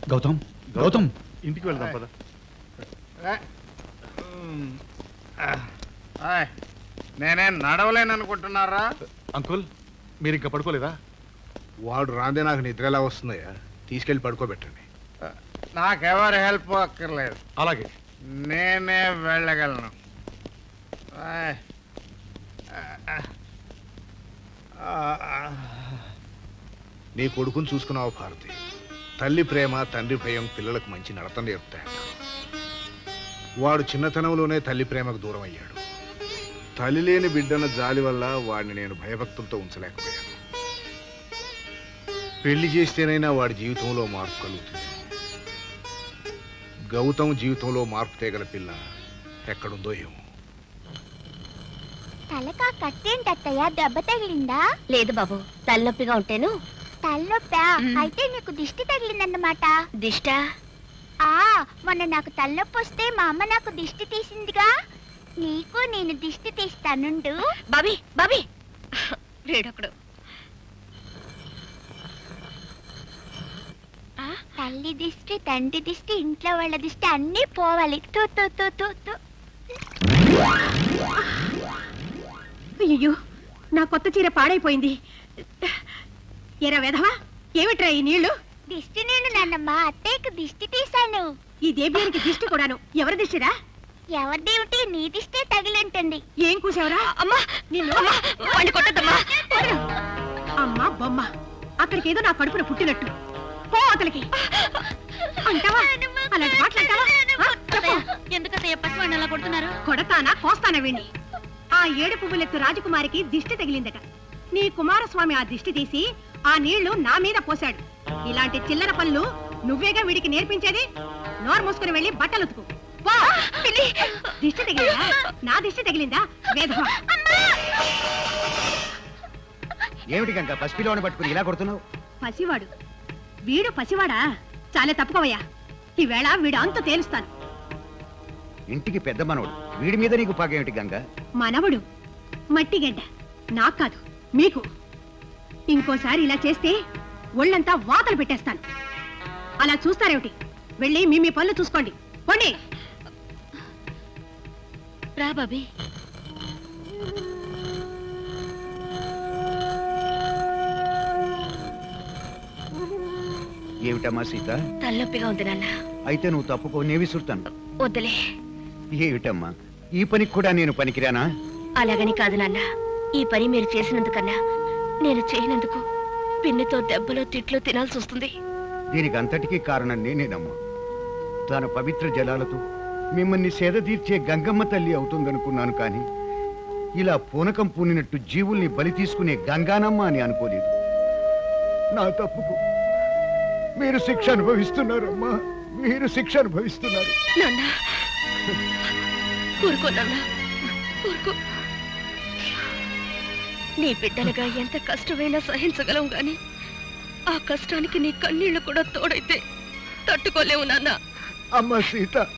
గౌతమ్ గౌతమ్ ఇంటికి వెళ్దాం పద ఆయ్, నేనేం నడవలేను అనుకుంటున్నారా అంకుల్ మీరు ఇంకా పడుకోలేదా వాడు రాందే నాకు నిద్ర ఎలా వస్తుందయ్యా తీసుకెళ్ళి పడుకోబెట్టండి నాకెవరి హెల్ప్ అక్కర్లేదు అలాగే నేనే వెళ్ళగలను ఆయ్. నీ కొడుకుని చూసుకున్నావు భారతి తల్లి ప్రేమ తండ్రి భయం పిల్లలకు మంచి నడత నేర్పుతాయట వాడు చిన్నతనంలోనే తల్లి ప్రేమకు దూరం అయ్యాడు తల్లి లేని బిడ్డన జాలి వల్ల వాడిని నేను భయభక్తులతో ఉంచలేకపోయాను పెళ్లి చేస్తేనైనా వాడి జీవితంలో మార్పు కలుగుతుంది గౌతమ్ జీవితంలో మార్పు తేగల పిల్ల ఎక్కడుందో ఏమో తలకా కట్టేంటత్తయ్య దెబ్బ తగిలిందా లేదు బాబు తలనొప్పిగా ఉంటేను తలనొప్పా అయితే నీకు దిష్టి తగిలిందన్నమాట దిష్ట ఆ మొన్న నాకు తలనొప్పి వస్తే మా అమ్మ నాకు దిష్టి తీసిందిగా నీకు నేను దిష్టి తీస్తానుండు బాబీ బాబీ వీడొకడు తల్లి దిష్టి తండ్రి దిష్టి ఇంట్లో వాళ్ళ దిష్టి అన్నీ పోవాలి తూ తూ తూ తూ తూ అయ్యో నా కొత్త చీర పాడైపోయింది ఎరా వెధవా ఏమిట్రా ఈ నీళ్లు దిష్టి నేను నాన్నమ్మ అత్తయ్యకు దిష్టి తీశాను ఈ దేవ్యానికి దిష్టి కూడాను ఎవరి దిష్టిరా ఎవరిదేమిటి నీ దిష్టే తగిలింటుంది ఏం కూసావురా అమ్మా నిన్ను వాడిని కొట్టద్దమ్మా అమ్మా బొమ్మ అక్కడికి ఏదో నా కడుపున పుట్టినట్టు పో అతలికి అంటావా అలాంటి మాటలు అంటావా ఆ, చెప్పు. ఎందుకతయ్య పసివాడిని అలా కొడుతున్నారు కొడతానా కోస్తానా వీణ్ణి ఆ ఏడు పువ్వులెత్తు రాజకుమారికి దిష్టి తగిలిందట నీ కుమారస్వామి ఆ దిష్టి తీసి ఆ నీళ్లు నా మీద పోశాడు ఇలాంటి చిల్లర పనులు నువ్వేగా వీడికి నేర్పించేది నోరు మూసుకుని వెళ్ళి బట్టలు ఉతుకు పో. దిష్టి తగిలిందా నా దిష్టి తగిలిందా వేధవా ఏమిటి గంగ పసిపిల్లవాడిని పట్టుకుని ఇలా కొడుతున్నావు పసివాడు వీడు పసివాడా చాలా తప్పుకోవయ్యా ఈవేళ వీడు అంతు తేలుస్తాను ఇంటికి పెద్ద మనవడు వీడి మీద నీకు పాకేమిటి గంగ మనవడు మట్టిగడ్డ నాకు కాదు మీకు ఇంకోసారి ఇలా చేస్తే ఒళ్ళంతా వాతలు పెట్టేస్తాను అలా చూస్తారేమిటి వెళ్ళి మీ మీ పనులు చూసుకోండి పోండి రా బాబీ ఏమిటమ్మా సీత తలనొప్పిగా ఉంది నాన్న అయితే నువ్వు తప్పుకో నే విసురుతాను వద్దులే ఏమిటమ్మా ఈ పనికి కూడా నేను పనికిరానా అలాగని కాదు నాన్న ఈ పని మీరు చేసినందుకన్నా నేను చేయనందుకు పిన్నితో దెబ్బలో తిట్లు తినాల్సి వస్తుంది దీనికి అంతటికీ కారణం నేనేనమ్మా తన పవిత్ర జలాలతో మిమ్మల్ని సేద తీర్చే గంగమ్మ తల్లి అవుతుందనుకున్నాను కానీ ఇలా పూనకం పూనినట్టు జీవుల్ని బలి తీసుకునే గంగానమ్మ అని అనుకోలేదు నా తప్పుకు మీరు శిక్ష అనుభవిస్తున్నారమ్మా మీరు శిక్ష అనుభవిస్తున్నారు నాన్న ఊరుకో నాన్న ఊరుకో నీ బిడ్డలుగా ఎంత కష్టమైనా సహించగలం గాని ఆ కష్టానికి నీ కన్నీళ్లు కూడా తోడైతే తట్టుకోలేవు నాన్న అమ్మ సీత